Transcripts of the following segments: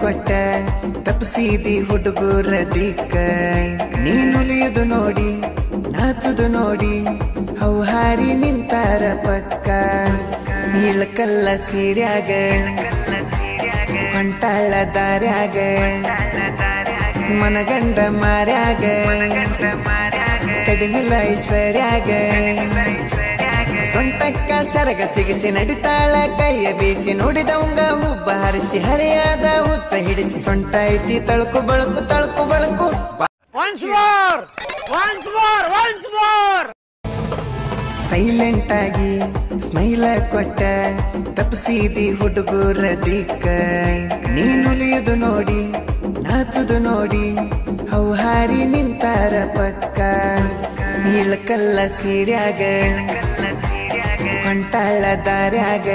ಕೊಟ್ಟ ತಪ್ಪಿಸಿದಿ ಹುಡುಗರ ದಿಕ್ಕ ನೀನುಲಿಯುದು ನೋಡಿ ನಾಚುದು ನೋಡಿ ಹೌಹಾರಿ ನಿಂತಾರ ಪಕ್ಕ ಇಳಕಲ್ಲ ಸೀರ್ಯಾಗ ಹೊಂಟಾಳ ದಾರ್ಯಾಗ ಮನಗಂಡ ಮಾರ್ಯಾಗ ಕಡಿಮಿಲ್ಲ ಐಶ್ವರ್ಯಾಗ ಸೊಂಟಕ್ಕ ಸರಗ ಸಿಗಿಸಿ ನಡಿತಾಳ ಕೈಯ ಬೀಸಿ ನೋಡಿದವಂಗ ಹುಬ್ಬ ಹರಿಸಿ ಹರಿಯಾದ ಹುಚ್ಚ ಹಿಡಿಸಿ ಸೊಂಟ ಐತಿ ತಳುಕು ಬಳಕು ತಳುಕು ಬಳಕು Once more! Once more! Once more! Silent ಆಗಿ ಸ್ಮೈಲ ಕೊಟ್ಟ ತಪ್ಪಿಸಿದಿ ಹುಡುಗರ ದಿಕ್ಕ ನೀನುಲಿಯುದು ನೋಡಿ ನಾಚುದು ನೋಡಿ ಹೌಹಾರಿ ನಿಂತಾರ ಪಕ್ಕ ಇಳಕಲ್ಲ ಸೀರ್ಯಾಗ ಹೊಂಟಾಳ ದಾರ್ಯಾಗ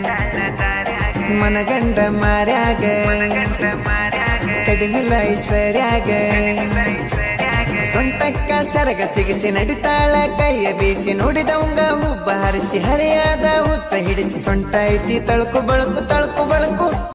ಮನಗಂಡ ಮಾರ್ಯಾಗ ಕಡಿಮಿಲ್ಲ ಐಶ್ವರ್ಯಾಗ ಸೊಂಟಕ್ಕ ಸರಗ ಸಿಗಿಸಿ ನಡಿತಾಳ ಕೈಯ ಬೀಸಿ ನೋಡಿದವಂಗ ಹುಬ್ಬ ಹರಿಸಿ ಹರಿಯಾದ ಹುಚ್ಚ ಹಿಡಿಸಿ ಸೊಂಟ ಐತಿ ತಳುಕು ಬಳಕು ತಳುಕು ಬಳಕು